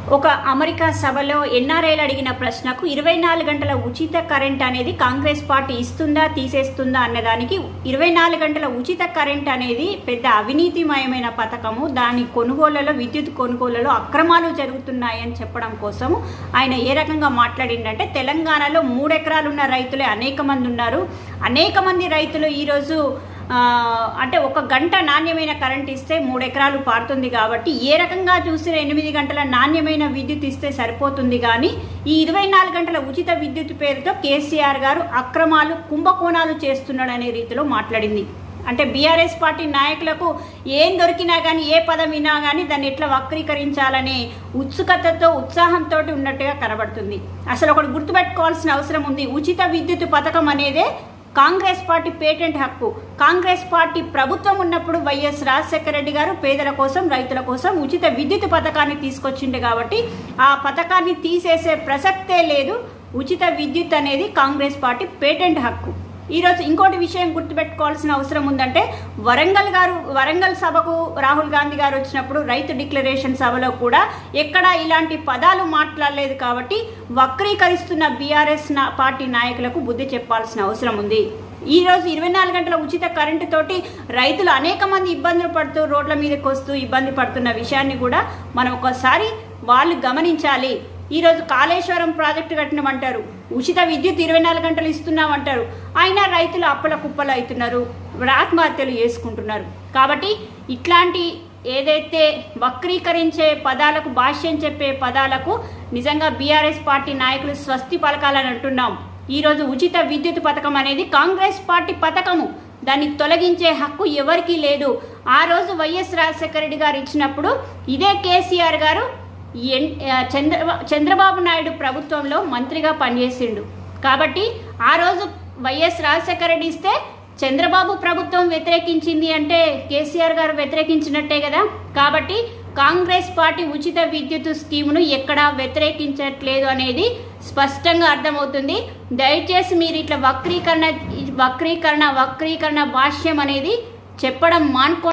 ఒక అమెరికా సభలో ఎన్ఆర్ఐలు అడిగిన ప్రశ్నకు ఇరవై నాలుగు గంటల ఉచిత కరెంట్ అనేది కాంగ్రెస్ పార్టీ ఇస్తుందా తీసేస్తుందా అన్నదానికి ఇరవై నాలుగు గంటల ఉచిత కరెంట్ అనేది పెద్ద అవినీతిమయమైన పథకము దాని కొనుగోళ్లలో విద్యుత్ కొనుగోళ్లలో అక్రమాలు జరుగుతున్నాయని చెప్పడం కోసము ఆయన ఏ రకంగా మాట్లాడిండంటే తెలంగాణలో మూడు ఎకరాలున్న రైతులే అనేక మంది ఉన్నారు అనేక మంది రైతులు ఈరోజు ఆ, అంటే ఒక గంట నాణ్యమైన కరెంట్ ఇస్తే మూడు ఎకరాలు పారుతుంది కాబట్టి ఏ రకంగా చూసిన ఎనిమిది గంటల నాణ్యమైన విద్యుత్ ఇస్తే సరిపోతుంది కానీ ఈ ఇరవై నాలుగు గంటల ఉచిత విద్యుత్ పేరుతో కేసీఆర్ గారు అక్రమాలు కుంభకోణాలు చేస్తున్నాడనే రీతిలో మాట్లాడింది అంటే బీఆర్ఎస్ పార్టీ నాయకులకు ఏం దొరికినా కానీ ఏ పదం వినా కానీ దాన్ని ఎట్లా వక్రీకరించాలనే ఉత్సుకతతో ఉత్సాహంతో ఉన్నట్టుగా కనబడుతుంది అసలు ఒకటి గుర్తుపెట్టుకోవాల్సిన అవసరం ఉంది ఉచిత విద్యుత్ పథకం అనేదే కాంగ్రెస్ పార్టీ పేటెంట్ హక్కు కాంగ్రెస్ పార్టీ ప్రభుత్వం ఉన్నప్పుడు వైఎస్ రాజశేఖర రెడ్డి గారు పేదల కోసం రైతుల కోసం ఉచిత విద్యుత్ పథకాన్ని తీసుకొచ్చిండు కాబట్టి ఆ పథకాన్ని తీసేసే ప్రసక్తే లేదు ఉచిత విద్యుత్ అనేది కాంగ్రెస్ పార్టీ పేటెంట్ హక్కు ఈరోజు ఇంకోటి విషయం గుర్తుపెట్టుకోవాల్సిన అవసరం ఉందంటే వరంగల్ గారు వరంగల్ సభకు రాహుల్ గాంధీ గారు వచ్చినప్పుడు రైతు డిక్లరేషన్ సభలో కూడా ఎక్కడా ఇలాంటి పదాలు మాట్లాడలేదు కాబట్టి వక్రీకరిస్తున్న బీఆర్ఎస్ పార్టీ నాయకులకు బుద్ధి చెప్పాల్సిన అవసరం ఉంది ఈ రోజు ఇరవై నాలుగు గంటల ఉచిత కరెంటు తోటి రైతులు అనేక మంది ఇబ్బందులు పడుతూ రోడ్ల మీదకి వస్తూ ఇబ్బంది పడుతున్న విషయాన్ని కూడా మనం ఒకసారి వాళ్ళు గమనించాలి ఈరోజు కాళేశ్వరం ప్రాజెక్టు కట్టినామంటారు ఉచిత విద్యుత్ ఇరవై నాలుగు గంటలు ఇస్తున్నామంటారు అయినా రైతులు అప్పల కుప్పలు అవుతున్నారు ఆత్మహత్యలు చేసుకుంటున్నారు కాబట్టి ఇట్లాంటి ఏదైతే వక్రీకరించే పదాలకు భాష్యం చెప్పే పదాలకు నిజంగా బీఆర్ఎస్ పార్టీ నాయకులు స్వస్తి పలకాలని అంటున్నాం ఈరోజు ఉచిత విద్యుత్ పథకం అనేది కాంగ్రెస్ పార్టీ పథకము దాన్ని తొలగించే హక్కు ఎవరికీ లేదు ఆ రోజు వైఎస్ రాజశేఖర రెడ్డి గారు ఇచ్చినప్పుడు ఇదే కేసీఆర్ గారు ఎన్ ఆ, చంద్ర చంద్రబాబు నాయుడు ప్రభుత్వంలో మంత్రిగా పనిచేసిండు కాబట్టి ఆ రోజు వైఎస్ రాజశేఖర రెడ్డి ఇస్తే చంద్రబాబు ప్రభుత్వం వ్యతిరేకించింది అంటే కేసీఆర్ గారు వ్యతిరేకించినట్టే కదా కాబట్టి కాంగ్రెస్ పార్టీ ఉచిత విద్యుత్ స్కీమును ఎక్కడా వ్యతిరేకించట్లేదు అనేది స్పష్టంగా అర్థమవుతుంది దయచేసి మీరు ఇట్లా వక్రీకరణ వక్రీకరణ వక్రీకరణ భాష్యం అనేది చెప్పడం మానుకో